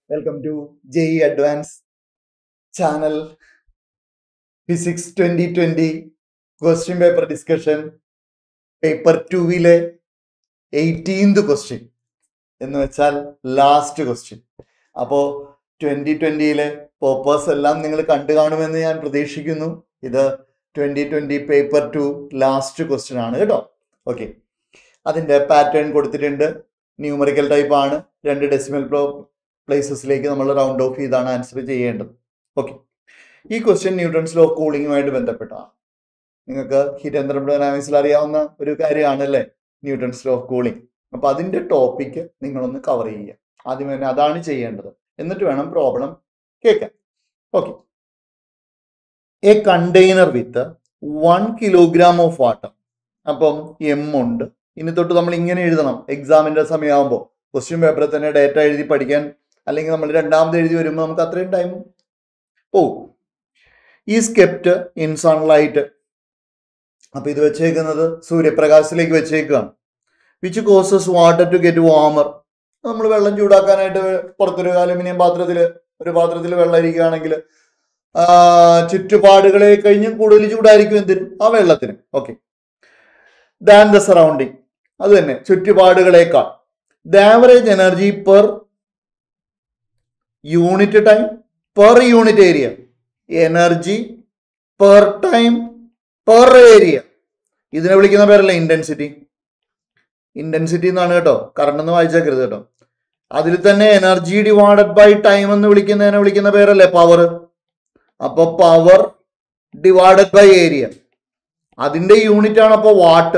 welcome to JEE advance channel physics twenty twenty question paper discussion paper ടുവിലെ eighteenth question എന്ന് വെച്ചാൽ last question അപ്പോൾ twenty ട്വന്റിയിലെ papers എല്ലാം നിങ്ങൾ കണ്ടു കാണുമെന്ന് ഞാൻ പ്രതീക്ഷിക്കുന്നു ഇത് twenty twenty paper two last question ആണ് കേട്ടോ ഓക്കെ അതിന്റെ പാറ്റേൺ കൊടുത്തിട്ടുണ്ട് ന്യൂമറിക്കൽ ടൈപ്പ് ആണ് രണ്ട് ഡെസിമൽ പ്ലോ പ്ലേസസിലേക്ക് നമ്മൾ റൗണ്ട് ഓഫ് ചെയ്താണ് ആൻസർ ചെയ്യേണ്ടത് ഓക്കെ ഈ ക്വസ്റ്റ്യൻ ന്യൂട്ടൺസ് ലോ ഓഫ് കൂളിങ്ങുമായിട്ട് ബന്ധപ്പെട്ടാണ് നിങ്ങൾക്ക് ഹീറ്റ് ഡൈനാമിക്സിൽ അറിയാവുന്ന ഒരു കാര്യമാണല്ലേ ന്യൂട്ടൺസ് ലോ ഓഫ് കൂളിംഗ് അപ്പൊ അതിന്റെ ടോപ്പിക്ക് നിങ്ങളൊന്ന് കവർ ചെയ്യുക ആദ്യം തന്നെ അതാണ് ചെയ്യേണ്ടത് എന്നിട്ട് വേണം പ്രോബ്ലം കേൾക്കാൻ okay a container with one kilogram of water അപ്പം എം ഉണ്ട് ഇനി തൊട്ട് നമ്മൾ ഇങ്ങനെ എഴുതണം എക്സാമിന്റെ സമയമാകുമ്പോൾ ക്വസ്റ്റ്യൻ പേപ്പറിൽ തന്നെ ഡേറ്റ എഴുതി പഠിക്കാൻ അല്ലെങ്കിൽ നമ്മൾ രണ്ടാമത് എഴുതി വരുമ്പോൾ നമുക്ക് അത്രയും ടൈം പോകും ഈ സ്കെപ്റ്റ് ഇൻ സൺലൈറ്റ് അപ്പൊ ഇത് വെച്ചേക്കുന്നത് സൂര്യപ്രകാശത്തിലേക്ക് വെച്ചേക്കുകയാണ് which causes water to get warmer നമ്മൾ വെള്ളം ചൂടാക്കാനായിട്ട് പുറത്തൊരു അലുമിനിയം പാത്രത്തിൽ ഒരു പാത്രത്തിൽ വെള്ളം ഇരിക്കുകയാണെങ്കിൽ ചുറ്റുപാടുകളെ കഴിഞ്ഞും കൂടുതൽ ചൂടായിരിക്കും എന്തിനും ആ വെള്ളത്തിന് ഓക്കെ ദാൻ ദ സറൗണ്ടിങ് അത് തന്നെ ചുറ്റുപാടുകളേക്കാൾ the average energy per unit time per unit area energy per time per area ഇതിനെ വിളിക്കുന്ന പേരല്ല ഇന്റൻസിറ്റി ഇന്റൻസിറ്റി എന്നാണ് കേട്ടോ കറണ്ട് എന്ന് വായിച്ചേക്കരുത് കേട്ടോ അതിൽ തന്നെ എനർജി ഡിവൈഡഡ് ബൈ ടൈം എന്ന് വിളിക്കുന്നതിനെ വിളിക്കുന്ന പേരല്ലേ പവർ അപ്പൊ പവർ ഡിവൈഡഡ് ബൈ ഏരിയ അതിന്റെ യൂണിറ്റ് ആണ് അപ്പൊ watt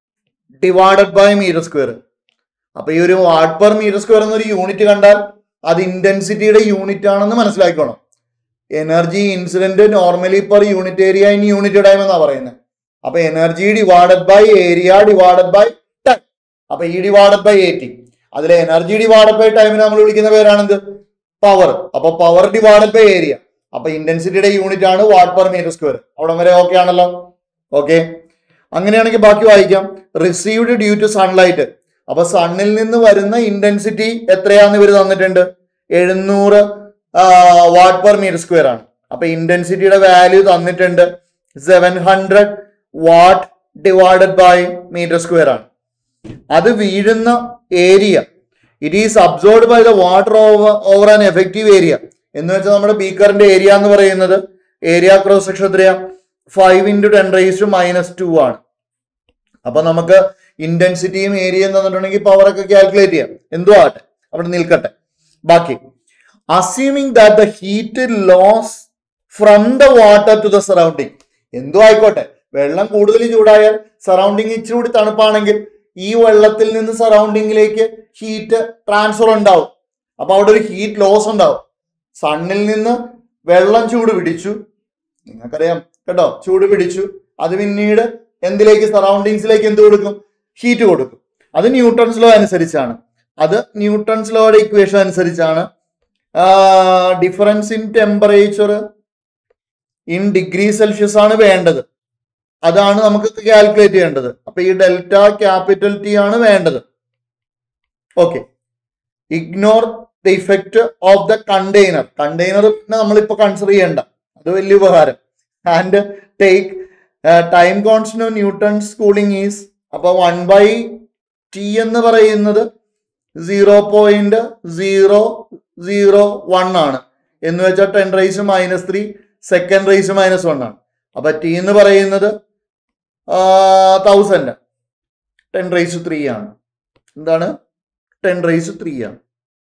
divided by metre square അപ്പൊ ഈ ഒരു വാട്ട് പെർ മീറ്റർ സ്ക്വയർ എന്നൊരു യൂണിറ്റ് കണ്ടാൽ അത് ഇന്റൻസിറ്റിയുടെ യൂണിറ്റ് ആണെന്ന് മനസ്സിലാക്കണം energy incident normally per unit area in unit time എന്നാ പറയുന്നത് അപ്പൊ energy divided by area divided by time അപ്പൊ ഈ ഡിവൈഡഡ് ബൈ എയ്റ്റി അതിലെ എനർജി ഡിവൈഡഡ് ബൈ ടൈമിനെ നമ്മൾ വിളിക്കുന്ന പേരാണെന്ത് പവർ അപ്പൊ പവർ ഡിവൈഡഡ് ബൈ ഏരിയ അപ്പൊ ഇന്റൻസിറ്റിയുടെ യൂണിറ്റ് ആണ് വാട്ട് പെർ മീറ്റർ സ്ക്വയർ അവിടെ വരെ ഓക്കെ ആണല്ലോ ഓക്കെ അങ്ങനെയാണെങ്കിൽ ബാക്കി വായിക്കാം റിസീവ്ഡ് ഡ്യൂ ടു സൺലൈറ്റ് അപ്പൊ സണ്ണിൽ നിന്ന് വരുന്ന ഇന്റൻസിറ്റി എത്രയാന്ന് ഇവർ തന്നിട്ടുണ്ട് എഴുന്നൂറ് വാട്ട് പെർ മീറ്റർ സ്ക്വയർ ആണ് അപ്പൊ ഇന്റൻസിറ്റിയുടെ വാല്യൂ തന്നിട്ടുണ്ട് seven hundred watt divided by metre square ആണ് അത് വീഴുന്ന area it is absorbed by the water over over an effective area എന്ന് വെച്ചാൽ നമ്മുടെ ബീക്കറിന്റെ ഏരിയ എന്ന് പറയുന്നത് ഏരിയ ക്രോസ് സെക്ഷൻ എത്രയാ five into ten raise to minus two ആണ് അപ്പൊ നമുക്ക് ഇന്റൻസിറ്റിയും ഏരിയയും തന്നിട്ടുണ്ടെങ്കിൽ പവർ ഒക്കെ കാൽക്കുലേറ്റ് ചെയ്യാം എന്തോ ആട്ടെ അവിടെ നിൽക്കട്ടെ ബാക്കി assuming that the heat loss from the water to the surrounding എന്തോ ആയിക്കോട്ടെ വെള്ളം കൂടുതൽ ചൂടായാൽ സറൗണ്ടിങ് ഇച്ചിരി കൂടി തണുപ്പാണെങ്കിൽ ഈ വെള്ളത്തിൽ നിന്ന് സറൗണ്ടിങ്ങിലേക്ക് ഹീറ്റ് ട്രാൻസ്ഫർ ഉണ്ടാവും അപ്പൊ അവിടെ ഒരു ഹീറ്റ് ലോസ് ഉണ്ടാവും സണ്ണിൽ നിന്ന് വെള്ളം ചൂട് പിടിച്ചു നിങ്ങൾക്കറിയാം കേട്ടോ ചൂട് പിടിച്ചു അത് പിന്നീട് എന്തിലേക്ക് സറൗണ്ടിങ്സിലേക്ക് എന്ത് കൊടുക്കും ഹീറ്റ് കൊടുക്കും അത് ന്യൂട്ടൺസ് ലോ അനുസരിച്ചാണ് അത് ന്യൂട്ടൺസ് ലോയുടെ ഇക്വേഷൻ അനുസരിച്ചാണ് difference in temperature in degree Celsius ആണ് വേണ്ടത് അതാണ് നമുക്ക് കാൽക്കുലേറ്റ് ചെയ്യേണ്ടത് അപ്പൊ ഈ ഡെൽറ്റ ക്യാപിറ്റൽ ടി ആണ് വേണ്ടത് okay ignore the effect of the container container നമ്മളിപ്പോ കൺസിഡർ ചെയ്യണ്ട അത് വലിയ ഉപകാരം and take time constant Newton's cooling is അപ്പൊ വൺ ബൈ ടി എന്ന് പറയുന്നത് zero point zero zero one ആണ് എന്ന് വെച്ചാൽ ten raise minus three second raise minus one ആണ് അപ്പൊ ടി എന്ന് പറയുന്നത് തൗസൻഡ് ടെൻ റൈസ് ത്രീ ആണ് എന്താണ് ടെൻ റൈസ് ത്രീ ആണ്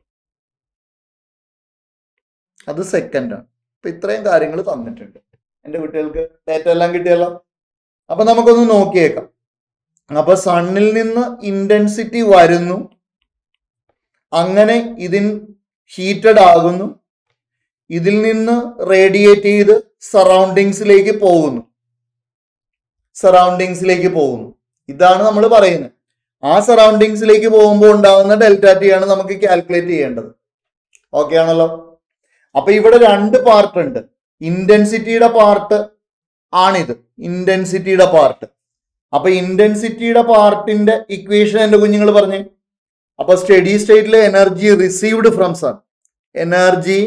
അത് സെക്കൻഡ് ആണ് അപ്പൊ ഇത്രയും കാര്യങ്ങൾ തന്നിട്ടുണ്ട് എന്റെ കുട്ടികൾക്ക് ഡേറ്റ എല്ലാം കിട്ടിയല്ലോ അപ്പൊ നമുക്കൊന്ന് നോക്കിയേക്കാം അപ്പൊ സണ്ണിൽ നിന്ന് ഇന്റൻസിറ്റി വരുന്നു അങ്ങനെ ഇതിൻ ഹീറ്റഡ് ആകുന്നു ഇതിൽ നിന്ന് റേഡിയേറ്റ് ചെയ്ത് സറൗണ്ടിങ്സിലേക്ക് പോകുന്നു സറൗണ്ടിങ്സിലേക്ക് പോകുന്നു ഇതാണ് നമ്മൾ പറയുന്നത് ആ സറൗണ്ടിങ്സിലേക്ക് പോകുമ്പോൾ ഉണ്ടാകുന്ന ഡെൽറ്റ ടി ആണ് നമുക്ക് കാൽക്കുലേറ്റ് ചെയ്യേണ്ടത് ഓക്കെ ആണല്ലോ അപ്പൊ ഇവിടെ രണ്ട് പാർട്ട് ഉണ്ട് ഇന്റൻസിറ്റിയുടെ പാർട്ട് ആണിത് ഇന്റൻസിറ്റിയുടെ പാർട്ട് അപ്പൊ ഇന്റൻസിറ്റിയുടെ പാർട്ടിന്റെ ഇക്വേഷൻ എന്റെ കുഞ്ഞുങ്ങൾ പറഞ്ഞേ അപ്പൊ സ്റ്റഡി സ്റ്റേറ്റിലെ energy received from sun energy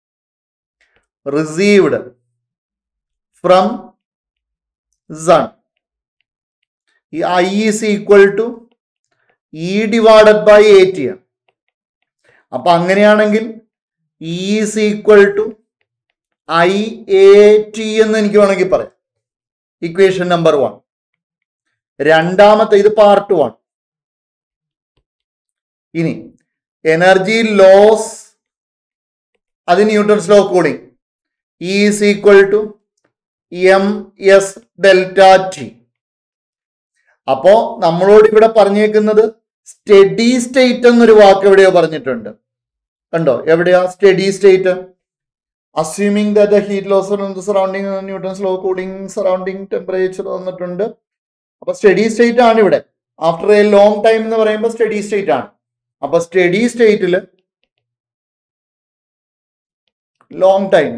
received from sun ഈ I is equal to E divided by A T ആണ് അപ്പൊ അങ്ങനെയാണെങ്കിൽ is equal to I A T എന്ന് എനിക്ക് വേണമെങ്കിൽ പറയാം ഇക്വേഷൻ നമ്പർ വൺ രണ്ടാമത്തെ ഇത് പാർട്ട് വൺ ഇനി എനർജി ലോസ് അത് Newton's law cooling is equal to M S delta T അപ്പോ നമ്മളോട് ഇവിടെ പറഞ്ഞേക്കുന്നത് സ്റ്റഡി സ്റ്റേറ്റ് എന്നൊരു വാക്ക് എവിടെയോ പറഞ്ഞിട്ടുണ്ട് കണ്ടോ എവിടെയാ steady state assuming the heat loss surrounding Newton's law cooling surrounding temperature തന്നിട്ടുണ്ട് അപ്പൊ സ്റ്റഡി സ്റ്റേറ്റ് ആണ് ഇവിടെ ആഫ്റ്റർ എ ലോങ് ടൈം എന്ന് പറയുമ്പോൾ സ്റ്റഡി സ്റ്റേറ്റ് ആണ് അപ്പൊ സ്റ്റഡി സ്റ്റേറ്റിൽ ലോങ് ടൈം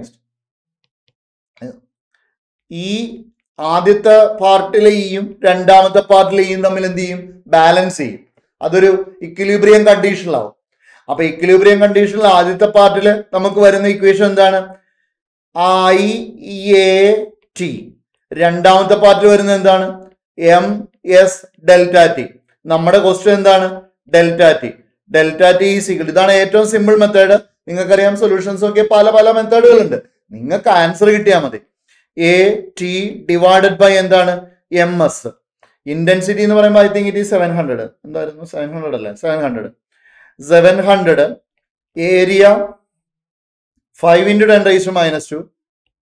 ഈ ആദ്യത്തെ പാർട്ടിലെ ഈയും രണ്ടാമത്തെ പാർട്ടിലെ ഈയും തമ്മിൽ എന്ത് ചെയ്യും ബാലൻസ് ചെയ്യും അതൊരു ഇക്വിലിബ്രിയം കണ്ടീഷനിലാവും അപ്പൊ ഇക്വിലിബ്രിയം കണ്ടീഷനിൽ ആദ്യത്തെ പാർട്ടിൽ നമുക്ക് വരുന്ന ഇക്വേഷൻ എന്താണ് ഐ എ ടി രണ്ടാമത്തെ പാർട്ടിൽ വരുന്നത് എന്താണ് എം എസ് ഡെൽറ്റ ടി നമ്മുടെ ക്വസ്റ്റ്യൻ എന്താണ് ഡെൽറ്റ ടി ഡെൽറ്റ ടി സികൾ ഇതാണ് ഏറ്റവും സിമ്പിൾ മെത്തേഡ് നിങ്ങൾക്കറിയാം സൊല്യൂഷൻസ് ഒക്കെ പല പല മെത്തേഡുകളുണ്ട് നിങ്ങൾക്ക് ആൻസർ കിട്ടിയാൽ മതി എ ടി ഡിവൈഡഡ് ബൈ എന്താണ് എം എസ് ഇന്റൻസിറ്റി എന്ന് പറയുമ്പോൾ ഐ തിങ്ക് ഇറ്റ് ഈ സെവൻ ഹൺഡ്രഡ് എന്തായിരുന്നു സെവൻ ഹൺഡ്രഡ് അല്ലേ seven hundred seven hundred area five into ten raise minus two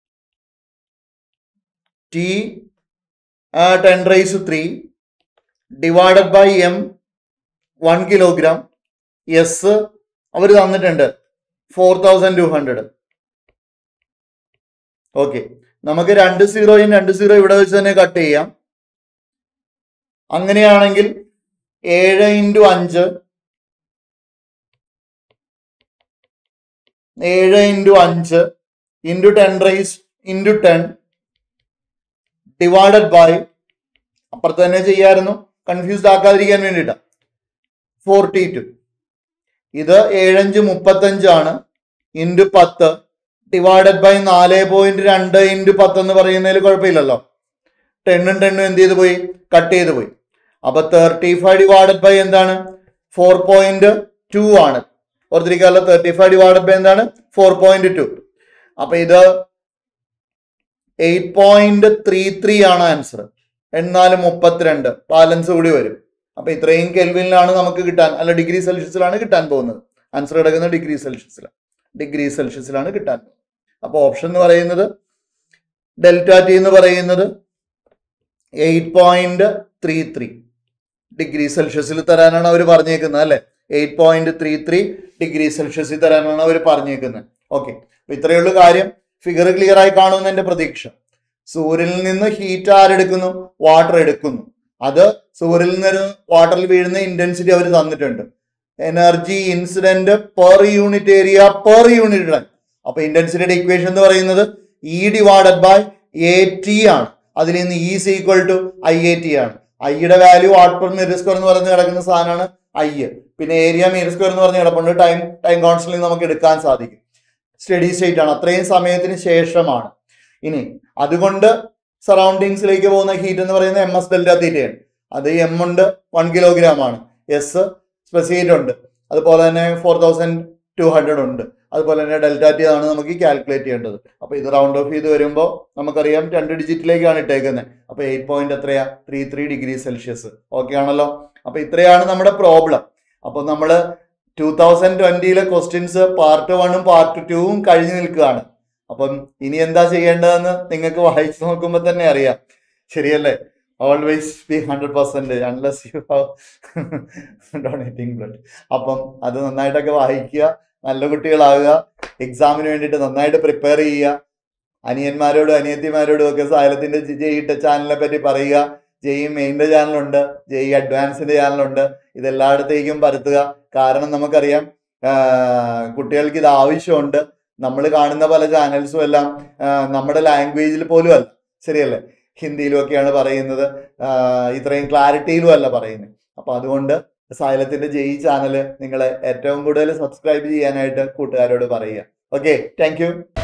T ten raise three divided by M one kilogram S അവർ തന്നിട്ടുണ്ട് four thousand two hundred okay നമുക്ക് രണ്ട് സീറോയും രണ്ട് zero ഇവിടെ വെച്ച് തന്നെ കട്ട് ചെയ്യാം അങ്ങനെയാണെങ്കിൽ ഏഴ് ഇൻറ്റു അഞ്ച് ഏഴ് ഇൻറ്റു അഞ്ച് into ten raise into ten divided by അപ്പുറത്ത് തന്നെ ചെയ്യായിരുന്നു കൺഫ്യൂസ്ഡ് ആക്കാതിരിക്കാൻ വേണ്ടിയിട്ടാണ് ഫോർട്ടി ടു ഇത് ഏഴഞ്ച് മുപ്പത്തഞ്ചാണ് ഇൻറ്റു പത്ത് ഡിവൈഡഡ് ബൈ നാല് പോയിന്റ് രണ്ട് ഇൻറ്റു പത്ത് എന്ന് പറയുന്നതിൽ കുഴപ്പമില്ലല്ലോ ടെണ്ണും ടെണ്ണും എന്ത് ചെയ്ത് പോയി കട്ട് ചെയ്ത് പോയി അപ്പൊ തേർട്ടി ഫൈവ് ഡിവൈഡഡ് ബൈ എന്താണ് ഫോർ പോയിന്റ് ടു ആണ് ഓർത്തിരിക്കാമല്ലോ തേർട്ടി ഫൈവ് ഡിവൈഡഡ് ബൈ എന്താണ് ഫോർ പോയിന്റ് ടു അപ്പൊ ഇത് എയ്റ്റ് പോയിന്റ് ത്രീ ത്രീ ആണ് ആൻസർ എന്നാലും മുപ്പത്തിരണ്ട് ബാലൻസ് കൂടി വരും അപ്പൊ ഇത്രയും കെൽവിനിലാണ് നമുക്ക് കിട്ടാൻ അല്ല ഡിഗ്രി സെൽഷ്യസിലാണ് കിട്ടാൻ പോകുന്നത് ആൻസർ കിടക്കുന്നത് ഡിഗ്രി സെൽഷ്യസിലാണ് ഡിഗ്രി സെൽഷ്യസിലാണ് കിട്ടാൻ അപ്പോൾ ഓപ്ഷൻ എന്ന് പറയുന്നത് ഡെൽറ്റ ടി എന്ന് പറയുന്നത് eight point three three degree സെൽഷ്യസിൽ തരാനാണ് അവർ പറഞ്ഞേക്കുന്നത് അല്ലെ eight point three three degree സെൽഷ്യസിൽ തരാനാണ് അവർ പറഞ്ഞേക്കുന്നത് ഓക്കെ അപ്പൊ ഇത്രയേ ഉള്ളൂ കാര്യം ഫിഗർ ക്ലിയർ ആയി കാണുമെന്ന് എന്റെ പ്രതീക്ഷ സൂര്യനിൽ നിന്ന് ഹീറ്റ് ആരെടുക്കുന്നു വാട്ടർ എടുക്കുന്നു അത് സൂര്യനിൽ നിന്ന് വാട്ടറിൽ വീഴുന്ന ഇന്റൻസിറ്റി അവർ തന്നിട്ടുണ്ട് energy incident per unit area per unit time അപ്പൊ ഇന്റൻസിറ്റിയുടെ ഇക്വേഷൻ എന്ന് പറയുന്നത് E divided by A T ആണ് അതിൽ നിന്ന് is equal to I A T ആണ് ഐയുടെ value watt per metre square എന്ന് പറയുന്നത് കിടക്കുന്ന സാധനമാണ് ഐ പിന്നെ ഏരിയ മീറ്റർ സ്ക്വയർ എന്ന് പറഞ്ഞ് കിടപ്പുണ്ട് ടൈം ടൈം കോൺസ്റ്റന്റ് നമുക്ക് എടുക്കാൻ സാധിക്കും സ്റ്റഡി സ്റ്റേറ്റ് ആണ് അത്രയും സമയത്തിന് ശേഷമാണ് ഇനി അതുകൊണ്ട് സറൗണ്ടിങ്സിലേക്ക് പോകുന്ന ഹീറ്റ് എന്ന് പറയുന്നത് എം എസ് ഡെൽറ്റ തീറ്റയാണ് അത് എം ഉണ്ട് വൺ കിലോഗ്രാം ആണ് എസ് സ്പെസിഫിക് ഉണ്ട് അതുപോലെ തന്നെ ഫോർ തൗസൻഡ് ടു ഹൺഡ്രഡ് ഉണ്ട് അതുപോലെ തന്നെ ഡെൽറ്റ ടി ആണ് നമുക്ക് കാൽക്കുലേറ്റ് ചെയ്യേണ്ടത് അപ്പൊ ഇത് റൗണ്ട് ഓഫ് ചെയ്ത് വരുമ്പോൾ നമുക്കറിയാം രണ്ട് ഡിജിറ്റിലേക്കാണ് ഇട്ടേക്കുന്നത് അപ്പൊ എയ്റ്റ് പോയിന്റ് എത്രയാ three three degree Celsius okay ആണല്ലോ അപ്പൊ ഇത്രയാണ് നമ്മുടെ പ്രോബ്ലം അപ്പൊ നമ്മൾ ടൂ തൗസൻഡ് ട്വന്റിയിലെ ക്വസ്റ്റ്യൻസ് പാർട്ട് വണ്ണും പാർട്ട് ടൂവും കഴിഞ്ഞു നിൽക്കുകയാണ് അപ്പം ഇനി എന്താ ചെയ്യേണ്ടതെന്ന് നിങ്ങൾക്ക് വായിച്ചു നോക്കുമ്പോൾ തന്നെ അറിയാം ശരിയല്ലേ always be hundred percent unless you have donating blood അപ്പം അത് നന്നായിട്ടൊക്കെ വായിക്കുക നല്ല കുട്ടികളാകുക എക്സാമിന് വേണ്ടിയിട്ട് നന്നായിട്ട് പ്രിപ്പയർ ചെയ്യുക അനിയന്മാരോടും അനിയത്തിമാരോടും ഒക്കെ സായലത്തിന്റെ ജെയിട്ട ചാനലിനെ പറ്റി പറയുക ജെയ് മെയിൻ്റെ ചാനലുണ്ട് ജെയ് അഡ്വാൻസിന്റെ ചാനലുണ്ട് ഇതെല്ലായിടത്തേക്കും പരത്തുക കാരണം നമുക്കറിയാം ആ, കുട്ടികൾക്ക് ഇത് ആവശ്യമുണ്ട് നമ്മൾ കാണുന്ന പല ചാനൽസും എല്ലാം ആ, നമ്മുടെ ലാംഗ്വേജിൽ പോലും അല്ല ശരിയല്ലേ ഹിന്ദിയിലും ഒക്കെയാണ് പറയുന്നത് ആ, ഇത്രയും ക്ലാരിറ്റിയിലും അല്ല പറയുന്നത് അപ്പൊ അതുകൊണ്ട് സൈലത്തിന്റെ ജെയ് ചാനൽ നിങ്ങൾ ഏറ്റവും കൂടുതൽ സബ്സ്ക്രൈബ് ചെയ്യാനായിട്ട് കൂട്ടുകാരോട് പറയുക ഓക്കെ താങ്ക് യു